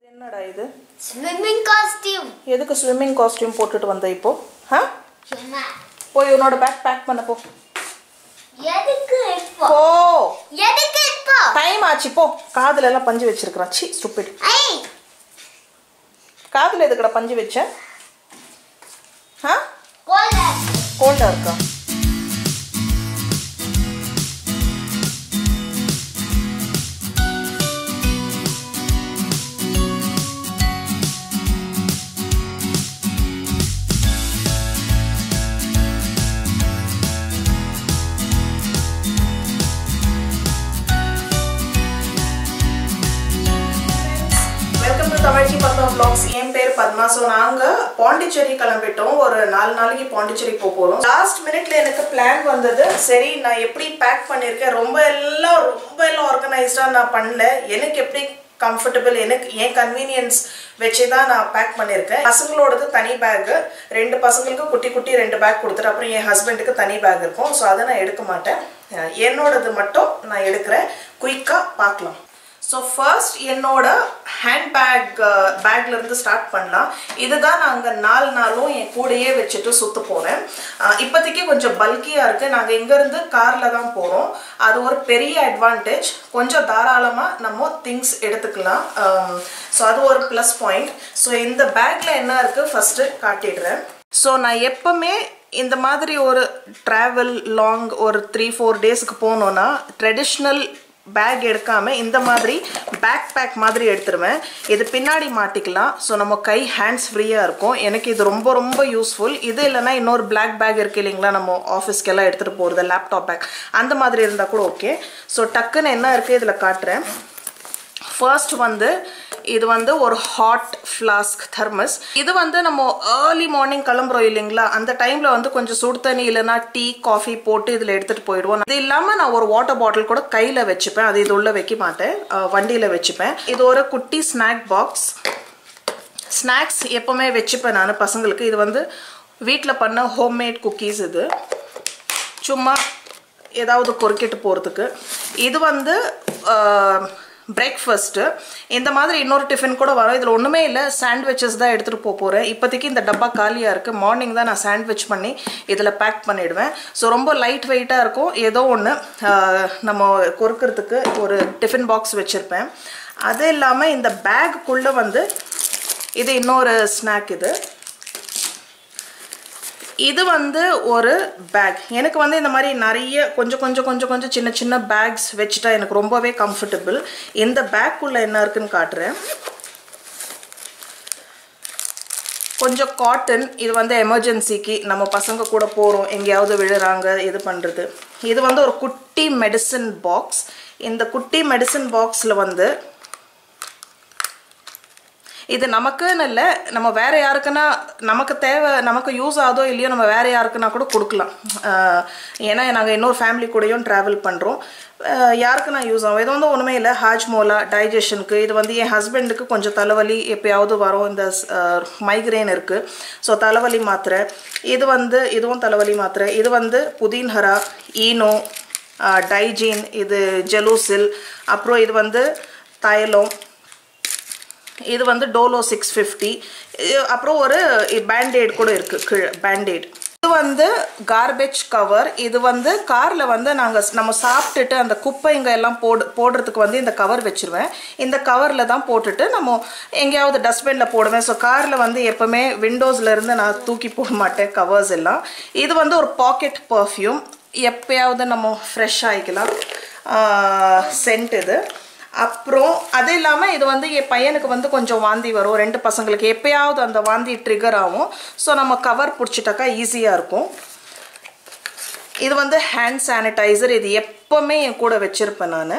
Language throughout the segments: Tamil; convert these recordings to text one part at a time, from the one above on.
என்னடா இது ஸ்விம்மிங் காஸ்டியூம் எதுக்கு ஸ்விம்மிங் காஸ்டியூம் போட்டுட்டு வந்த இப்போ ஆ சும்மா போய் உன்னோட பேக் பேக் பண்ண போ எதுக்கு இப்போ போ எதுக்கு இப்போ டைம் ஆச்சு போ காதுல எல்லாம் பஞ்சு வச்சிருக்கிறான் சி ஸ்டூபிட் ஐ காதுல எதுக்குடா பஞ்சு வச்ச ஆ கோல்டன் கோல்டா இருக்கா வெல்கம் டு தமிழ்ச்சி பத்மா vlogs என் பேர் பத்மா ஸோ நாங்கள் பாண்டிச்சேரி கிளம்பிட்டோம் ஒரு நாலு நாளைக்கு பாண்டிச்சேரி போக போகிறோம் லாஸ்ட் மினிட்ல எனக்கு பிளான் வந்தது சரி நான் எப்படி பேக் பண்ணியிருக்கேன் ரொம்ப எல்லாம் ரொம்ப எல்லாம் ஆர்கனைஸ்டாக நான் பண்ணல எனக்கு எப்படி கம்ஃபர்டபுள் எனக்கு என் கன்வீனியன்ஸ் வச்சு தான் நான் பேக் பண்ணியிருக்கேன் பசங்களோடது தனி பேக்கு ரெண்டு பசங்களுக்கு குட்டி குட்டி ரெண்டு பேக் கொடுத்துட்டு அப்புறம் என் ஹஸ்பண்டுக்கு தனி பேக் இருக்கும் ஸோ அதை நான் எடுக்க மாட்டேன் அஹ் என்னோடது மட்டும் நான் எடுக்கிறேன் குயிக்காக பார்க்கலாம் ஸோ ஃபர்ஸ்ட் என்னோட ஹேண்ட் பேக் பேக்ல இருந்து ஸ்டார்ட் பண்ணலாம் இதுதான் நாங்கள் நாலு நாளும் என் கூடயே வச்சுட்டு சுற்ற போகிறேன் இப்போதைக்கு கொஞ்சம் பல்கியாக இருக்குது நாங்கள் இங்கேருந்து காரில் தான் போகிறோம் அது ஒரு பெரிய அட்வான்டேஜ் கொஞ்சம் தாராளமாக நம்ம திங்ஸ் எடுத்துக்கலாம் ஸோ அது ஒரு ப்ளஸ் பாயிண்ட் ஸோ இந்த பேக்கில் என்ன இருக்குது ஃபஸ்ட்டு காட்டிடுறேன் ஸோ நான் எப்பவுமே இந்த மாதிரி ஒரு ட்ராவல் லாங் ஒரு த்ரீ ஃபோர் டேஸ்க்கு போனோன்னா ட்ரெடிஷ்னல் பேக் எடுக்காம இந்த மாதிரி பேக் பேக் மாதிரி எடுத்துருவேன் இது பின்னாடி மாட்டிக்கலாம் ஸோ நம்ம கை ஹேண்ட்ஸ் ஃப்ரீயாக இருக்கும் எனக்கு இது ரொம்ப ரொம்ப யூஸ்ஃபுல் இது இல்லைன்னா இன்னொரு பிளாக் பேக் இருக்கு இல்லைங்களா நம்ம ஆஃபீஸ்க்கெல்லாம் எடுத்துகிட்டு போகிறது லேப்டாப் பேக் அந்த மாதிரி இருந்தால் கூட ஓகே ஸோ டக்குன்னு என்ன இருக்குது இதில் காட்டுறேன் ஃபர்ஸ்ட் வந்து இது வந்து ஒரு ஹாட் ஃப்ளாஸ்க் தர்மஸ் இது வந்து நம்ம ஏர்லி மார்னிங் கிளம்புறோம் இல்லைங்களா அந்த டைமில் வந்து கொஞ்சம் சுடு தண்ணி இல்லைன்னா டீ காஃபி போட்டு இதில் எடுத்துகிட்டு போயிடுவோம் இது இல்லாமல் நான் ஒரு வாட்டர் பாட்டில் கூட கையில் வச்சுப்பேன் அது இது உள்ள வைக்க மாட்டேன் வண்டியில் வச்சுப்பேன் இது ஒரு குட்டி ஸ்நாக் பாக்ஸ் ஸ்நாக்ஸ் எப்போவுமே வச்சுப்பேன் நான் பசங்களுக்கு இது வந்து வீட்டில் பண்ண ஹோம்மேட் குக்கீஸ் இது சும்மா ஏதாவது கொறுக்கிட்டு போகிறதுக்கு இது வந்து பிரேக்ஃபாஸ்ட்டு இந்த மாதிரி இன்னொரு டிஃபன் கூட வரும் இதில் ஒன்றுமே இல்லை சாண்ட்விச்சஸ் தான் எடுத்துகிட்டு போக போகிறேன் இப்போதைக்கு இந்த டப்பா காலியாக இருக்குது மார்னிங் தான் நான் சாண்ட்விச் பண்ணி இதில் பேக் பண்ணிவிடுவேன் ஸோ ரொம்ப லைட் வெயிட்டாக இருக்கும் ஏதோ ஒன்று நம்ம கொறுக்கிறதுக்கு ஒரு டிஃபன் பாக்ஸ் வச்சுருப்பேன் அது இல்லாமல் இந்த பேக்குள்ளே வந்து இது இன்னொரு ஸ்நாக் இது இது வந்து ஒரு பேக் எனக்கு வந்து இந்த மாதிரி நிறைய கொஞ்சம் கொஞ்சம் கொஞ்சம் கொஞ்சம் சின்ன சின்ன பேக்ஸ் வச்சுட்டா எனக்கு ரொம்பவே கம்ஃபர்டபுள் இந்த பேக்குள்ளே என்ன இருக்குன்னு காட்டுறேன் கொஞ்சம் காட்டன் இது வந்து எமர்ஜென்சிக்கு நம்ம பசங்க கூட போகிறோம் எங்கேயாவது விழுறாங்க இது பண்ணுறது இது வந்து ஒரு குட்டி மெடிசன் பாக்ஸ் இந்த குட்டி மெடிசன் பாக்ஸில் வந்து இது நமக்குன்னு இல்லை நம்ம வேற யாருக்குன்னா நமக்கு தேவை நமக்கு யூஸ் ஆகுதோ இல்லையோ நம்ம வேற யாருக்குன்னா கூட கொடுக்கலாம் ஆஹ் ஏன்னா நாங்கள் இன்னொரு ஃபேமிலி கூடயும் ட்ராவல் பண்ணுறோம் யாருக்குன்னா யூஸ் ஆகும் இது வந்து ஒன்றுமே இல்லை ஹாஜ்மோலா டைஜஷனுக்கு இது வந்து என் ஹஸ்பண்டுக்கு கொஞ்சம் தலைவலி எப்பயாவது வரும் இந்த மைக்ரேன் இருக்குது ஸோ தலைவலி மாத்திரை இது வந்து இதுவும் தலைவலி மாத்திரை இது வந்து புதின்ஹரா ஈனோ டைஜீன் இது ஜெலூசில் அப்புறம் இது வந்து தைலம் இது வந்து டோலோ சிக்ஸ் ஃபிஃப்டி அப்புறம் ஒரு பேண்டேட் கூட இருக்குது கீழே பேண்டேட் இது வந்து கார்பேஜ் கவர் இது வந்து காரில் வந்து நாங்கள் நம்ம சாப்பிட்டுட்டு அந்த குப்பைங்க எல்லாம் போடு போடுறதுக்கு வந்து இந்த கவர் வச்சுருவேன் இந்த கவரில் தான் போட்டுட்டு நம்ம எங்கேயாவது டஸ்ட்பினில் போடுவேன் ஸோ காரில் வந்து எப்போவுமே விண்டோஸ்லேருந்து நான் தூக்கி போட மாட்டேன் கவர்ஸ் எல்லாம் இது வந்து ஒரு பாக்கெட் பர்ஃப்யூம் எப்பயாவது நம்ம ஃப்ரெஷ் ஆகிக்கலாம் சென்ட் இது அப்புறம் அது இல்லாமல் இது வந்து என் பையனுக்கு வந்து கொஞ்சம் வாந்தி வரும் ரெண்டு பசங்களுக்கு எப்பயாவது அந்த வாந்தி ட்ரிகர் ஆகும் ஸோ நம்ம கவர் பிடிச்சிட்டாக்கா ஈஸியாக இருக்கும் இது வந்து ஹேண்ட் சானிடைசர் இது எப்போவுமே என் கூட வச்சுருப்பேன் நான்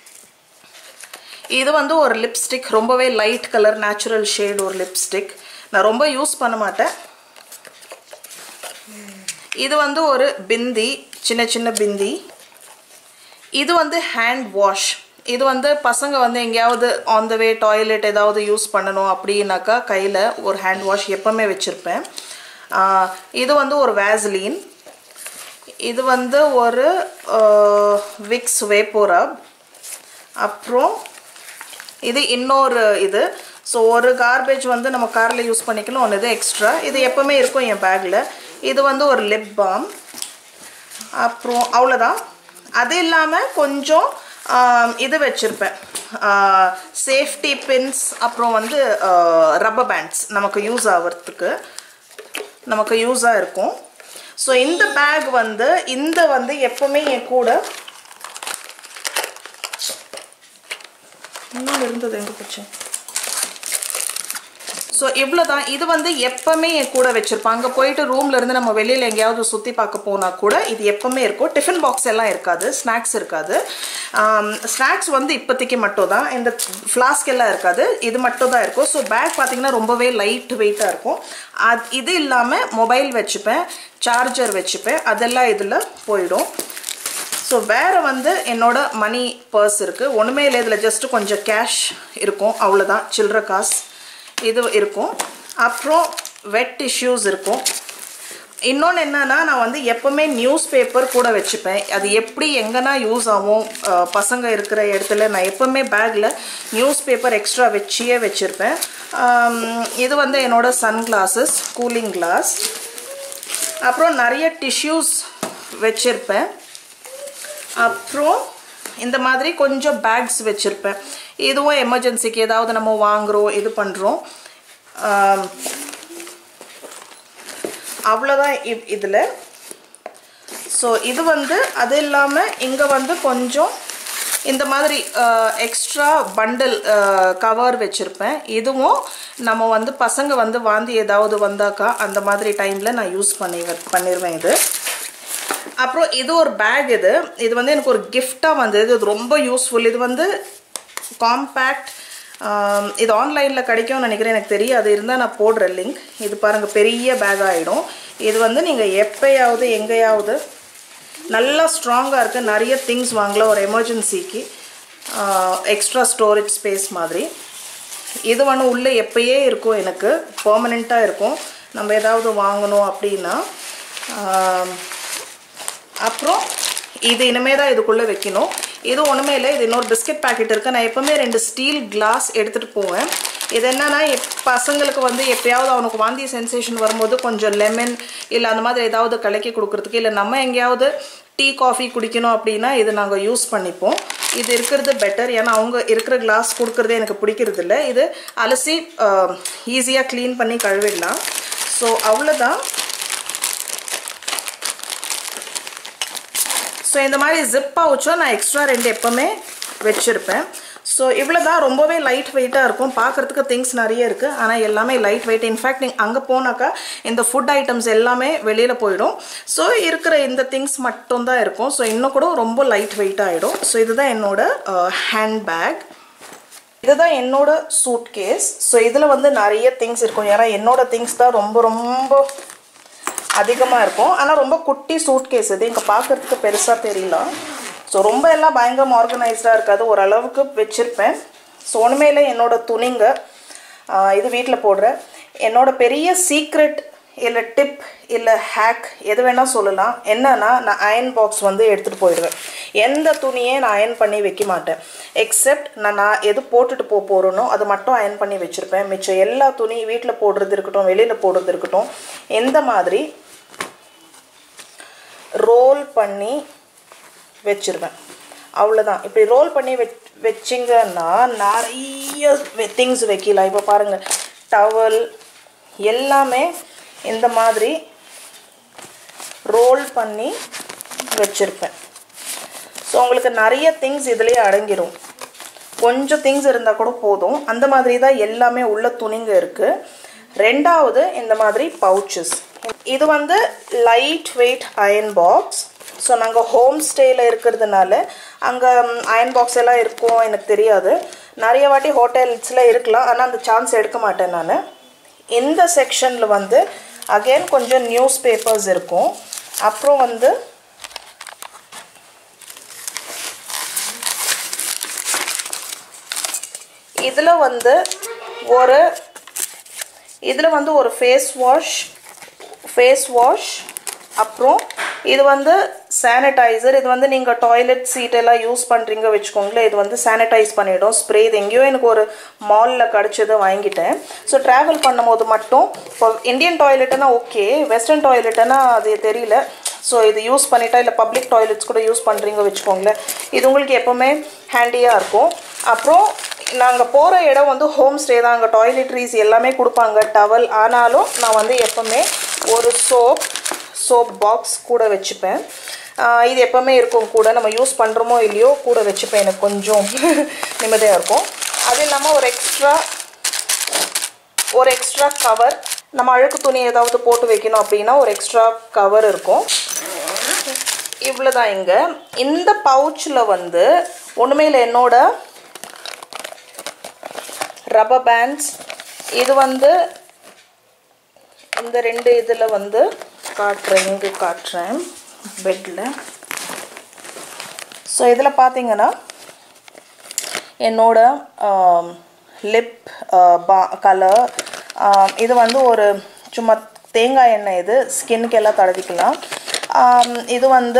இது வந்து ஒரு லிப்ஸ்டிக் ரொம்பவே லைட் கலர் நேச்சுரல் ஷேட் ஒரு லிப்ஸ்டிக் நான் ரொம்ப யூஸ் பண்ண மாட்டேன் இது வந்து ஒரு பிந்தி சின்ன சின்ன பிந்தி இது வந்து ஹேண்ட் வாஷ் இது வந்து பசங்க வந்து எங்கேயாவது ஆன் த வே டாய்லெட் ஏதாவது யூஸ் பண்ணணும் அப்படின்னாக்கா கையில் ஒரு ஹேண்ட் வாஷ் எப்போவுமே வச்சுருப்பேன் இது வந்து ஒரு வேஸ்லீன் இது வந்து ஒரு விக்ஸ் வேப்போரப் அப்புறம் இது இன்னொரு இது ஸோ ஒரு கார்பேஜ் வந்து நம்ம காரில் யூஸ் பண்ணிக்கலாம் ஒன்று இது எக்ஸ்ட்ரா இது எப்போவுமே இருக்கும் என் பேக்கில் இது வந்து ஒரு லிப் பாம் அப்புறம் அவ்வளோதான் அது இல்லாமல் கொஞ்சம் ஆம், இது வச்சுருப்பேன் சேஃப்டி பின்ஸ் அப்புறம் வந்து ரப்பர் பேண்ட்ஸ் நமக்கு யூஸ் ஆகிறதுக்கு நமக்கு யூஸாக இருக்கும் ஸோ இந்த பேக் வந்து இந்த வந்து எப்பவுமே என் கூட இன்னும் இருந்தது எங்கே போச்சு ஸோ இவ்வளோ தான் இது வந்து எப்பவுமே என் கூட வச்சிருப்பேன் அங்கே போயிட்டு ரூம்ல இருந்து நம்ம வெளியில் எங்கேயாவது சுற்றி பார்க்க போனால் கூட இது எப்பவுமே இருக்கும் டிஃபன் பாக்ஸ் எல்லாம் இருக்காது ஸ்நாக்ஸ் இருக்காது ஸ்நாக்ஸ் வந்து இப்போதைக்கு மட்டும் தான் இந்த ஃப்ளாஸ்க் எல்லாம் இருக்காது இது மட்டும் தான் இருக்கும் ஸோ பேக் பார்த்தீங்கன்னா ரொம்பவே லைட் வெயிட்டாக இருக்கும் அது இது இல்லாமல் மொபைல் வச்சுப்பேன் சார்ஜர் வச்சுப்பேன் அதெல்லாம் இதில் போயிடும் ஸோ வேறு வந்து என்னோட மணி பர்ஸ் இருக்குது ஒன்றுமே இல்லை இதில் ஜஸ்ட்டு கொஞ்சம் கேஷ் இருக்கும் அவ்வளோதான் சில்லற காசு இது இருக்கும் அப்புறம் வெட் டிஷ்யூஸ் இருக்கும் இன்னொன்று என்னன்னா நான் வந்து எப்போவுமே நியூஸ் பேப்பர் கூட வச்சுப்பேன் அது எப்படி எங்கன்னா யூஸ் ஆகும் அஹ், பசங்க இருக்கிற இடத்துல நான் எப்போவுமே பேக்கில் நியூஸ் பேப்பர் எக்ஸ்ட்ரா வச்சியே வச்சுருப்பேன் ஆம், இது வந்து என்னோட சன் கிளாஸஸ் கூலிங் கிளாஸ் அப்புறம் நிறைய டிஷ்யூஸ் வச்சுருப்பேன் அப்புறம் இந்த மாதிரி கொஞ்சம் பேக்ஸ் வச்சுருப்பேன் இதுவும் எமர்ஜென்சிக்கு ஏதாவது நம்ம வாங்குகிறோம் இது பண்ணுறோம் அவ்வளோதான் இ- இதில் ஸோ இது வந்து அது இல்லாமல் இங்கே வந்து கொஞ்சம் இந்த மாதிரி எக்ஸ்ட்ரா பண்டில் கவர் வச்சுருப்பேன் இதுவும் நம்ம வந்து பசங்க வந்து வாந்தி ஏதாவது வந்தாக்கா அந்த மாதிரி டைமில் நான் யூஸ் பண்ணி பண்ணிடுவேன் இது அப்புறம் இது ஒரு பேக் இது இது வந்து எனக்கு ஒரு கிஃப்டாக வந்தது இது ரொம்ப யூஸ்ஃபுல் இது வந்து காம்பேக்ட் இது ஆன்லைனில் கிடைக்கும்னு நினைக்கிறேன் எனக்கு தெரியாது இருந்தால் நான் போடுறேன் லிங்க் இது பாருங்கள் பெரிய பேக் ஆகிடும் இது வந்து நீங்கள் எப்பயாவது எங்கேயாவது நல்லா ஸ்ட்ராங்காக இருக்குது நிறைய திங்ஸ் வாங்கலாம் ஒரு எமர்ஜென்சிக்கு எக்ஸ்ட்ரா ஸ்டோரேஜ் ஸ்பேஸ் மாதிரி இது வந்து உள்ளே எப்பயே இருக்கும் எனக்கு பெர்மனெண்ட்டாக இருக்கும் நம்ம ஏதாவது வாங்கணும் அப்படின்னா ஆம், அப்புறம் இது இனிமே தான் இதுக்குள்ளே வைக்கணும் இது ஒன்றுமே இல்லை இது இன்னொரு பிஸ்கட் பாக்கெட் இருக்குது நான் எப்போவுமே ரெண்டு ஸ்டீல் கிளாஸ் எடுத்துகிட்டு போவேன் இது என்னன்னா எப் பசங்களுக்கு வந்து எப்பயாவது அவனுக்கு வாந்தி சென்சேஷன் வரும்போது கொஞ்சம் லெமன் இல்லை அந்த மாதிரி ஏதாவது கலக்கி கொடுக்குறதுக்கு இல்லை நம்ம எங்கேயாவது டீ காஃபி குடிக்கணும் அப்படின்னா இது நாங்கள் யூஸ் பண்ணிப்போம் இது இருக்கிறது பெட்டர் ஏன்னா அவங்க இருக்கிற கிளாஸ் கொடுக்குறதே எனக்கு பிடிக்கிறது இல்லை இது அலசி ஈஸியாக க்ளீன் பண்ணி கழுவிடலாம் ஸோ அவ்வளோதான் ஸோ இந்த மாதிரி ஜிப் பவுச்சும் நான் எக்ஸ்ட்ரா ரெண்டு எப்போவுமே வச்சுருப்பேன் ஸோ இவ்வளோ தான் ரொம்பவே லைட் வெயிட்டாக இருக்கும் பார்க்குறதுக்கு திங்ஸ் நிறைய இருக்குது ஆனால் எல்லாமே லைட் வெயிட் இன்ஃபேக்ட் நீங்கள் அங்கே போனாக்கா இந்த ஃபுட் ஐட்டம்ஸ் எல்லாமே வெளியில் போயிடும் ஸோ இருக்கிற இந்த திங்ஸ் மட்டும்தான் இருக்கும் ஸோ இன்னும் கூட ரொம்ப லைட் வெயிட் ஆகிடும் ஸோ இதுதான் என்னோட ஹேண்ட் பேக் இதுதான் என்னோட சூட் கேஸ் ஸோ இதில் வந்து நிறைய திங்ஸ் இருக்கும் ஏன்னா என்னோட திங்ஸ் தான் ரொம்ப ரொம்ப அதிகமாக இருக்கும் ஆனால் ரொம்ப குட்டி சூட் கேஸ் இது இங்கே பார்க்குறதுக்கு பெருசாக தெரியல ஸோ ரொம்ப எல்லாம் பயங்கரம் ஆர்கனைஸ்டாக இருக்காது ஓரளவுக்கு வச்சுருப்பேன் ஸோ ஒன்றுமே இல்லை என்னோட துணிங்க ஆஹ் இது வீட்டில் போடுறேன் என்னோட பெரிய சீக்ரெட் இல்லை டிப் இல்லை ஹேக் எது வேணால் சொல்லலாம் என்னன்னா நான் அயன் பாக்ஸ் வந்து எடுத்துகிட்டு போயிடுவேன் எந்த துணியே நான் அயன் பண்ணி வைக்க மாட்டேன் எக்ஸப்ட் நான் நான் எது போட்டுட்டு போக போகிறேனோ அது மட்டும் அயன் பண்ணி வச்சுருப்பேன் மிச்சம் எல்லா துணி வீட்டில் போடுறது இருக்கட்டும் வெளியில் போடுறது இருக்கட்டும் எந்த மாதிரி ரோல் பண்ணி வச்சிருவேன் அவ்வளோதான் இப்படி ரோல் பண்ணி வெச் வச்சிங்கன்னா நிறைய திங்ஸ் வைக்கலாம் இப்போ பாருங்கள் டவல் எல்லாமே இந்த மாதிரி ரோல் பண்ணி வச்சுருப்பேன் ஸோ உங்களுக்கு நிறைய திங்ஸ் இதுலேயே அடங்கிடும் கொஞ்சம் திங்ஸ் இருந்தால் கூட போதும் அந்த மாதிரி தான் எல்லாமே உள்ள துணிங்க இருக்குது ரெண்டாவது இந்த மாதிரி பவுச்சஸ் இது வந்து light weight iron box so நாங்கள் ஹோம் ஸ்டேயில் இருக்கிறதுனால அங்கே அயன் பாக்ஸ் எல்லாம் இருக்கும் எனக்கு தெரியாது நிறைய வாட்டி ஹோட்டல்ஸில் இருக்கலாம் ஆனால் அந்த சான்ஸ் எடுக்க மாட்டேன் நான் இந்த செக்ஷனில் வந்து அகைன் கொஞ்சம் நியூஸ் பேப்பர்ஸ் இருக்கும் அப்புறம் வந்து இதில் வந்து ஒரு இதில் வந்து ஒரு ஃபேஸ் வாஷ் ஃபேஸ் வாஷ் அப்புறம் இது வந்து சானிடைசர் இது வந்து நீங்கள் டாய்லெட் சீட் எல்லாம் யூஸ் பண்ணுறீங்க வச்சுக்கோங்களேன் இது வந்து சானிடைஸ் பண்ணிடும் ஸ்ப்ரே இது எங்கேயோ எனக்கு ஒரு மாலில் கிடச்சது வாங்கிட்டேன் ஸோ ட்ராவல் பண்ணும்போது மட்டும் இப்போ இந்தியன் டாய்லெட்டுனா ஓகே வெஸ்டர்ன் டாய்லெட்டுனா அது தெரியல ஸோ இது யூஸ் பண்ணிட்டா இல்லை பப்ளிக் டாய்லெட்ஸ் கூட யூஸ் பண்ணுறீங்க வச்சுக்கோங்களேன் இது உங்களுக்கு எப்போவுமே ஹேண்டியாக இருக்கும் அப்புறம் நாங்கள் போகிற இடம் வந்து ஹோம் ஸ்டே தான் அங்கே டாய்லெட்ரிஸ் எல்லாமே கொடுப்பாங்க டவல் ஆனாலும் நான் வந்து எப்போவுமே ஒரு சோப் சோப் பாக்ஸ் கூட வச்சுப்பேன் ஆஹ் இது எப்போவுமே இருக்கும் கூட நம்ம யூஸ் பண்ணுறோமோ இல்லையோ கூட வச்சுப்பேன் எனக்கு கொஞ்சம் நிம்மதியாக இருக்கும் அது இல்லாமல் ஒரு எக்ஸ்ட்ரா ஒரு எக்ஸ்ட்ரா கவர் நம்ம அழுக்கு துணி ஏதாவது போட்டு வைக்கணும் அப்படின்னா ஒரு எக்ஸ்ட்ரா கவர் இருக்கும் இவ்வளோதான் இங்கே இந்த பவுச்சில் வந்து ஒன்றுமே இல்லை என்னோட ரப்பர் பேண்ட்ஸ் இது வந்து இந்த ரெண்டு இதில் வந்து காட்டுறேன் இங்கே காட்டுறேன் பெட்டில் ஸோ இதில் பார்த்தீங்கன்னா என்னோட லிப் பா கலர் இது வந்து ஒரு சும்மா தேங்காய் எண்ணெய் இது ஸ்கின்னுக்கு எல்லாம் தடவிக்கலாம் ஆம், இது வந்து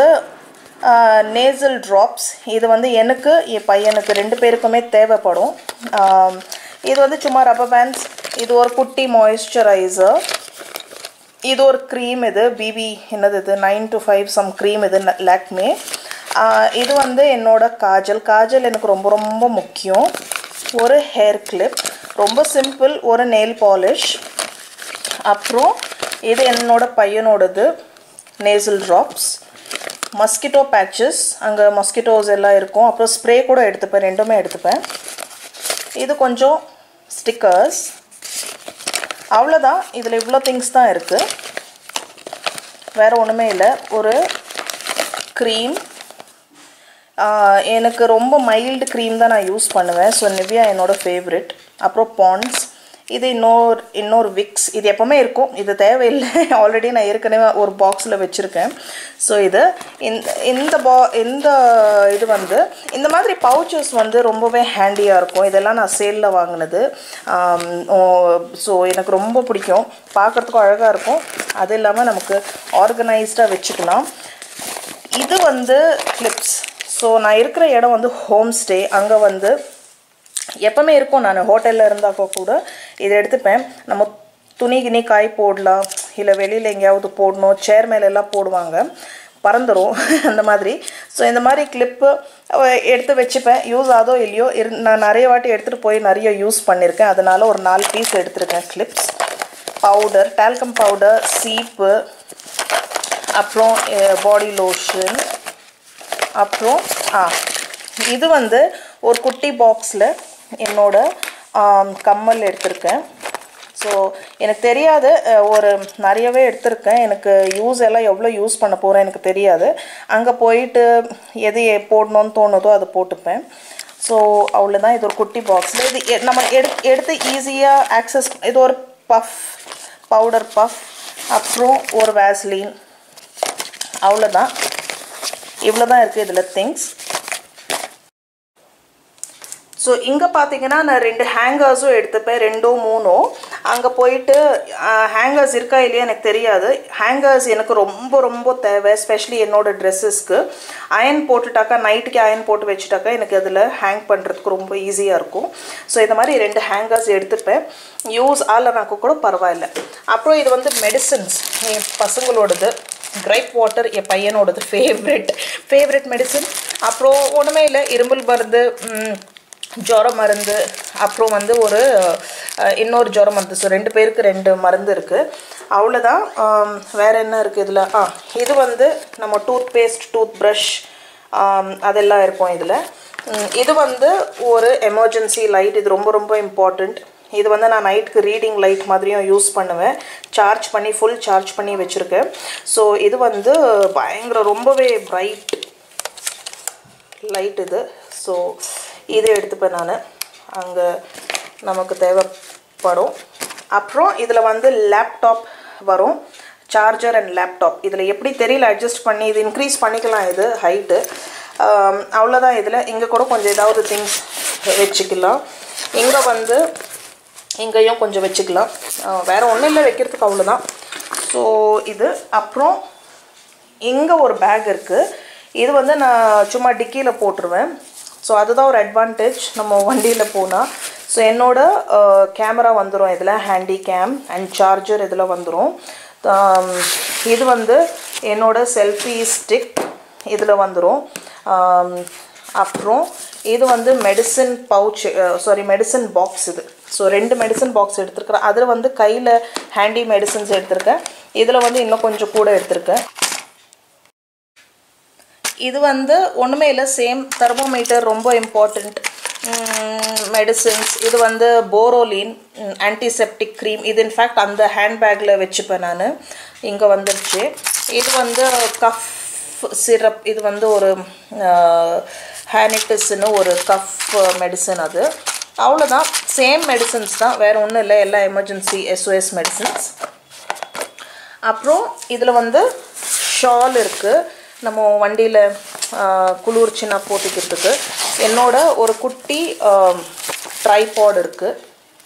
நேசல் ட்ராப்ஸ் இது வந்து எனக்கு என் பையனுக்கு ரெண்டு பேருக்குமே தேவைப்படும் ஆம், இது வந்து சும்மா ரப்பர் பேண்ட்ஸ் இது ஒரு குட்டி மாய்ஸ்சரைசர் இது ஒரு க்ரீம் இது பிபி என்னது இது nine to five some cream இது லாக்மே இது வந்து என்னோட காஜல் காஜல் எனக்கு ரொம்ப ரொம்ப முக்கியம் ஒரு ஹேர் கிளிப் ரொம்ப சிம்பிள் ஒரு நெயில் பாலிஷ் அப்புறம் இது என்னோட பையனோடது நேசல் ட்ராப்ஸ் மஸ்கிட்டோ பேட்சஸ் அங்கே மஸ்கிட்டோஸ் எல்லாம் இருக்கும் அப்புறம் ஸ்ப்ரே கூட எடுத்துப்பேன் ரெண்டுமே எடுத்துப்பேன் இது கொஞ்சம் ஸ்டிக்கர்ஸ் அவ்வளோதான் இதில் இவ்வளோ திங்ஸ் தான் இருக்குது வேறு ஒன்றுமே இல்லை ஒரு க்ரீம் எனக்கு ரொம்ப மைல்டு க்ரீம் தான் நான் யூஸ் பண்ணுவேன் ஸோ நிவ்யா என்னோடய ஃபேவரெட் அப்புறம் பாண்ட்ஸ் இது இன்னொரு இன்னொரு விக்ஸ் இது எப்போவுமே இருக்கும் இது தேவையில்லை ஆல்ரெடி நான் ஏற்கனவே ஒரு பாக்ஸில் வச்சுருக்கேன் ஸோ இது இந்த இந்த பா இந்த இது வந்து இந்த மாதிரி பவுச்சஸ் வந்து ரொம்பவே ஹேண்டியாக இருக்கும் இதெல்லாம் நான் சேலில் வாங்கினது ஸோ எனக்கு ரொம்ப பிடிக்கும் பார்க்குறதுக்கும் அழகாக இருக்கும் அது இல்லாமல் நமக்கு ஆர்கனைஸ்டாக வச்சுக்கலாம் இது வந்து கிளிப்ஸ் ஸோ நான் இருக்கிற இடம் வந்து ஹோம் ஸ்டே அங்கே வந்து எப்போவுமே இருக்கும் நான் ஹோட்டலில் இருந்தாக்கோ கூட இதை எடுத்துப்பேன் நம்ம துணி கிணி காய் போடலாம் இல்லை வெளியில் எங்கேயாவது போடணும் சேர் மேல எல்லாம் போடுவாங்க பறந்துடும் அந்த மாதிரி ஸோ இந்த மாதிரி கிளிப்பு எடுத்து வச்சுப்பேன் யூஸ் ஆதோ இல்லையோ இரு நான் நிறைய வாட்டி எடுத்துகிட்டு போய் நிறைய யூஸ் பண்ணியிருக்கேன் அதனால் ஒரு நாலு பீஸ் எடுத்திருக்கேன் கிளிப்ஸ் பவுடர் டால்கம் பவுடர் சீப்பு அப்புறம் பாடி லோஷன் அப்புறம் ஆ இது வந்து ஒரு குட்டி பாக்ஸில் என்னோட ஆம், கம்மல் எடுத்திருக்கேன் ஸோ எனக்கு தெரியாது அஹ், ஒரு நிறையவே எடுத்திருக்கேன் எனக்கு யூஸ் எல்லாம் எவ்வளோ யூஸ் பண்ண போகிறேன் எனக்கு தெரியாது அங்கே போயிட்டு எது எ- போடணும்னு தோணுதோ அதை போட்டுப்பேன் ஸோ அவ்வளோதான் இது ஒரு குட்டி பாக்ஸில் இது எ- நம்ம எடு எடுத்து ஈஸியாக ஆக்சஸ் இது ஒரு பஃப் பவுடர் பஃப் அப்புறம் ஒரு வேஸ்லின் அவ்வளோதான் இவ்வளோ தான் இருக்குது இதில் திங்ஸ் ஸோ இங்கே பார்த்தீங்கன்னா நான் ரெண்டு ஹேங்கர்ஸும் எடுத்துப்பேன் ரெண்டோ மூணோ அங்கே போயிட்டு ஹேங்கர்ஸ் இருக்கா இல்லையா எனக்கு தெரியாது ஹேங்கர்ஸ் எனக்கு ரொம்ப ரொம்ப தேவை ஸ்பெஷலி என்னோட ட்ரெஸ்ஸஸ்க்கு அயன் போட்டுட்டாக்கா நைட்டுக்கு அயன் போட்டு வச்சுட்டாக்கா எனக்கு அதில் ஹேங் பண்ணுறதுக்கு ரொம்ப ஈஸியாக இருக்கும் ஸோ இந்த மாதிரி ரெண்டு ஹேங்கர்ஸ் எடுத்துப்பேன் யூஸ் ஆகலைனாக்கா கூட பரவாயில்ல அப்புறம் இது வந்து மெடிசன்ஸ் என் பசங்களோடது கிரைப் வாட்டர் என் பையனோடது ஃபேவரெட் ஃபேவரெட் மெடிசன் அப்புறம் ஒன்றுமே இல்லை இருமல் மருந்து ம், ஜுர மருந்து அப்புறம் வந்து ஒரு அஹ், இன்னொரு ஜுர மருந்து ஸோ ரெண்டு பேருக்கு ரெண்டு மருந்து இருக்குது அவ்வளோதான் ஆம், வேற என்ன இருக்குது இதில் ஆ இது வந்து நம்ம டூத் பேஸ்ட் டூத் ப்ரஷ் அதெல்லாம் இருக்கும் இதில் இது வந்து ஒரு எமர்ஜென்சி லைட் இது ரொம்ப ரொம்ப இம்பார்ட்டண்ட் இது வந்து நான் நைட்டுக்கு ரீடிங் லைட் மாதிரியும் யூஸ் பண்ணுவேன் சார்ஜ் பண்ணி ஃபுல் சார்ஜ் பண்ணி வச்சுருக்கேன் ஸோ இது வந்து பயங்கர ரொம்பவே பிரைட் லைட் இது ஸோ இது எடுத்துப்பேன் நான் அங்கே நமக்கு தேவைப்படும் அப்புறம் இதில் வந்து லேப்டாப் வரும் சார்ஜர் அண்ட் லேப்டாப் இதில் எப்படி தெரியல அட்ஜஸ்ட் பண்ணி இது இன்க்ரீஸ் பண்ணிக்கலாம் இது ஹைட்டு அவ்வளோதான் இதில் இங்கே கூட கொஞ்சம் ஏதாவது திங்ஸ் வச்சுக்கலாம் இங்கே வந்து இங்கேயும் கொஞ்சம் வச்சுக்கலாம் அஹ் வேற ஒன்றும் இல்லை வைக்கிறதுக்கு அவ்வளோதான் ஸோ இது அப்புறம் இங்கே ஒரு பேக் இருக்குது இது வந்து நான் சும்மா டிக்கியில் போட்டுருவேன் ஸோ அதுதான் ஒரு அட்வான்டேஜ் நம்ம வண்டியில் போனால் ஸோ என்னோட கேமரா வந்துடும் இதில் ஹேண்டி கேம் அண்ட் சார்ஜர் இதில் வந்துடும் இது வந்து என்னோட செல்ஃபி ஸ்டிக் இதில் வந்துடும் அப்புறம் இது வந்து medicine pouch sorry medicine box இது ஸோ ரெண்டு மெடிசன் பாக்ஸ் எடுத்திருக்கிறேன் அதில் வந்து கையில் ஹேண்டி மெடிசன்ஸ் எடுத்திருக்கேன் இதில் வந்து இன்னும் கொஞ்சம் கூட எடுத்திருக்கேன் இது வந்து ஒன்றுமே இல்லை சேம் தெர்மோமீட்டர் ரொம்ப இம்பார்ட்டண்ட் மெடிசின்ஸ் இது வந்து போரோலின் ஆன்டிசெப்டிக் க்ரீம் இது இன்ஃபேக்ட் அந்த ஹேண்ட்பேக்கில் வச்சுப்பேன் நான் இங்கே வந்துருச்சு இது வந்து கஃப் சிரப் இது வந்து ஒரு ஹேனிட்டிஸ்னு ஒரு கஃப் மெடிசன் அது அவ்வளோதான் சேம் மெடிசன்ஸ் தான் வேறு ஒன்றும் இல்லை எல்லா எமர்ஜென்சி எஸ்ஓஎஸ் மெடிசன்ஸ் அப்புறம் இதில் வந்து ஷால் இருக்குது நம்ம வண்டியில் குளிர்ச்சின்னா போட்டுக்கிறதுக்கு என்னோட ஒரு குட்டி ட்ரைபாட் இருக்குது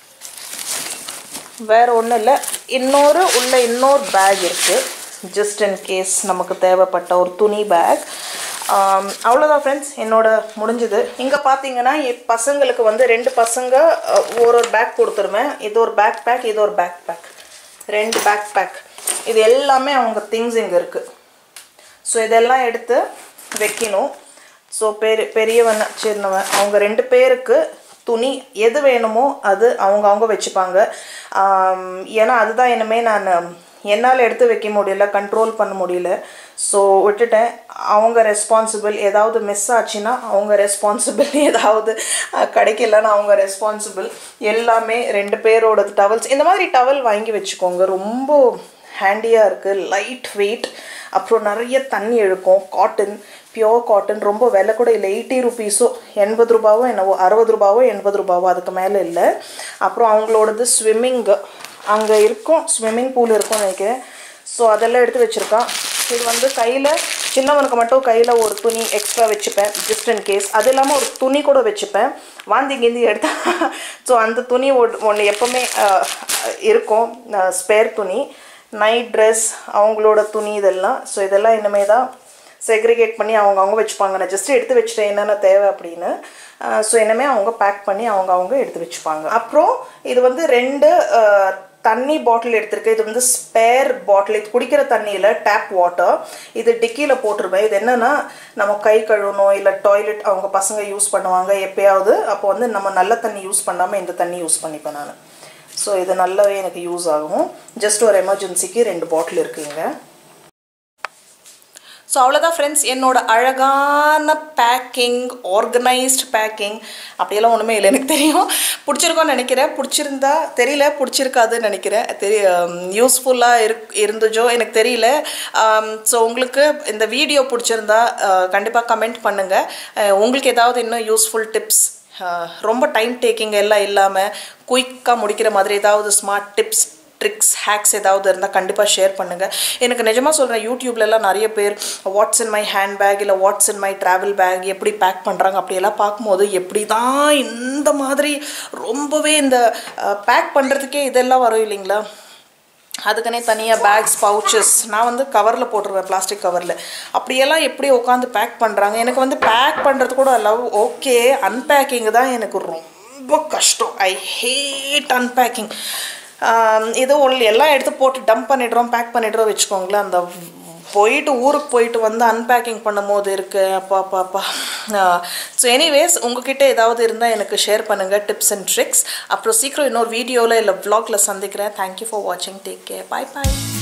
வேறு ஒன்றும் இல்லை இன்னொரு உள்ள இன்னொரு பேக் இருக்குது ஜஸ்ட் இன் கேஸ் நமக்கு தேவைப்பட்ட ஒரு துணி பேக் அவ்வளோதான் ஃப்ரெண்ட்ஸ் என்னோட முடிஞ்சது இங்கே பார்த்தீங்கன்னா என் பசங்களுக்கு வந்து ரெண்டு பசங்க ஒரு ஒரு பேக் கொடுத்துருவேன் இது ஒரு பேக் பேக் இது ஒரு பேக் பேக் ரெண்டு பேக் பேக் இது எல்லாமே அவங்க திங்ஸ் இங்கே இருக்குது ஸோ இதெல்லாம் எடுத்து வைக்கணும் ஸோ பெரிய பெரியவன் சின்னவன் அவங்க ரெண்டு பேருக்கு துணி எது வேணுமோ அது அவங்க அவங்க வச்சுப்பாங்க ஏன்னா அதுதான் இனிமேல் நான் என்னால் எடுத்து வைக்க முடியல கண்ட்ரோல் பண்ண முடியல ஸோ விட்டுட்டேன் அவங்க ரெஸ்பான்சிபிள் ஏதாவது மிஸ் ஆச்சுன்னா அவங்க ரெஸ்பான்சிபிள் ஏதாவது கிடைக்கலன்னா அவங்க ரெஸ்பான்சிபிள் எல்லாமே ரெண்டு பேரோட டவல்ஸ் இந்த மாதிரி டவல் வாங்கி வச்சுக்கோங்க ரொம்ப ஹேண்டியாக இருக்குது லைட் வெயிட் அப்புறம் நிறைய தண்ணி இழுக்கும் காட்டன் பியோர் காட்டன் ரொம்ப விலை கூட இல்லை எயிட்டி ருபீஸோ எண்பது ரூபாவோ என்னவோ அறுபது ரூபாவோ எண்பது ரூபாவோ அதுக்கு மேலே இல்லை அப்புறம் அவங்களோடது ஸ்விம்மிங்கு அங்கே இருக்கும் ஸ்விம்மிங் பூல் இருக்கும்னு நினைக்கிறேன் ஸோ அதெல்லாம் எடுத்து வச்சுருக்கான் இது வந்து கையில் சின்னவனுக்கு மட்டும் கையில் ஒரு துணி எக்ஸ்ட்ரா வச்சுப்பேன் ஜஸ்ட் இன் கேஸ் அது இல்லாமல் ஒரு துணி கூட வச்சுப்பேன் வாந்தி கிந்தி எடுத்தா ஸோ அந்த துணி ஒன்று எப்போவுமே இருக்கும் ஸ்பேர் துணி நைட் ட்ரெஸ் அவங்களோட துணி இதெல்லாம் ஸோ இதெல்லாம் இனிமே தான் செக்ரிகேட் பண்ணி அவங்க அவங்க வச்சுப்பாங்க நான் ஜஸ்ட் எடுத்து வச்சுட்டேன் என்னென்ன தேவை அப்படின்னு ஸோ இனிமே அவங்க பேக் பண்ணி அவங்க அவங்க எடுத்து வச்சுப்பாங்க அப்புறம் இது வந்து ரெண்டு தண்ணி பாட்டில் எடுத்திருக்கேன் இது வந்து ஸ்பேர் பாட்டில் இது குடிக்கிற தண்ணியில் டேப் வாட்டர் இது டிக்கியில் போட்டிருப்பேன் இது என்னென்னா நம்ம கை கழுவணும் இல்லை டாய்லெட் அவங்க பசங்க யூஸ் பண்ணுவாங்க எப்பயாவது அப்போ வந்து நம்ம நல்ல தண்ணி யூஸ் பண்ணாமல் இந்த தண்ணி யூஸ் பண்ணிப்பேன் நான் ஸோ இது நல்லாவே எனக்கு யூஸ் ஆகும் ஜஸ்ட் ஒரு எமர்ஜென்சிக்கு ரெண்டு பாட்டில் இருக்குங்க ஸோ அவ்வளோதான் ஃப்ரெண்ட்ஸ் என்னோட அழகான பேக்கிங் ஆர்கனைஸ்ட் பேக்கிங் அப்படியெல்லாம் ஒன்றுமே இல்லை எனக்கு தெரியும் பிடிச்சிருக்கோன்னு நினைக்கிறேன் பிடிச்சிருந்தா தெரியல பிடிச்சிருக்காதுன்னு நினைக்கிறேன் தெரிய யூஸ்ஃபுல்லாக இரு இருந்துச்சோ எனக்கு தெரியல ஸோ உங்களுக்கு இந்த வீடியோ பிடிச்சிருந்தா கண்டிப்பாக கமெண்ட் பண்ணுங்கள் உங்களுக்கு ஏதாவது இன்னும் யூஸ்ஃபுல் டிப்ஸ் ரொம்ப டைம் டேக்கிங் எல்லாம் இல்லாமல் குயிக்காக முடிக்கிற மாதிரி ஏதாவது ஸ்மார்ட் டிப்ஸ் ட்ரிக்ஸ் ஹேக்ஸ் ஏதாவது இருந்தால் கண்டிப்பாக ஷேர் பண்ணுங்கள் எனக்கு நிஜமாக சொல்கிறேன் யூடியூப்லலாம் நிறைய பேர் what's in my hand bag இல்லை what's in my travel bag எப்படி பேக் பண்ணுறாங்க அப்படியெல்லாம் பார்க்கும்போது எப்படி தான் இந்த மாதிரி ரொம்பவே இந்த பேக் பண்ணுறதுக்கே இதெல்லாம் வரும் இல்லைங்களா அதுக்குன்னே தனியாக பேக்ஸ் பவுச்சஸ் நான் வந்து கவரில் போட்டுருவேன் பிளாஸ்டிக் கவரில் அப்படியெல்லாம் எப்படி உட்காந்து பேக் பண்ணுறாங்க எனக்கு வந்து பேக் பண்ணுறது கூட லவ் ஓகே அன்பேக்கிங் தான் எனக்கு ரொம்ப கஷ்டம் ஐ ஹேட் அன்பேக்கிங் இது ஒல் எல்லாம் எடுத்து போட்டு டம்ப் பண்ணிடுறோம் பேக் பண்ணிடுறோம் வச்சுக்கோங்களேன் அந்த போயிட்டு ஊருக்கு போயிட்டு வந்து அன்பேக்கிங் பண்ணும்போது இருக்கு அப்பா அப்பா அப்பா ஸோ எனிவேஸ் உங்ககிட்ட ஏதாவது இருந்தால் எனக்கு ஷேர் பண்ணுங்கள் டிப்ஸ் அண்ட் ட்ரிக்ஸ் அப்புறம் சீக்கிரம் இன்னொரு வீடியோவில் இல்லை வ்ளாகில் சந்திக்கிறேன் தேங்க்யூ ஃபார் வாட்சிங் டேக் கேர் பாய் பாய்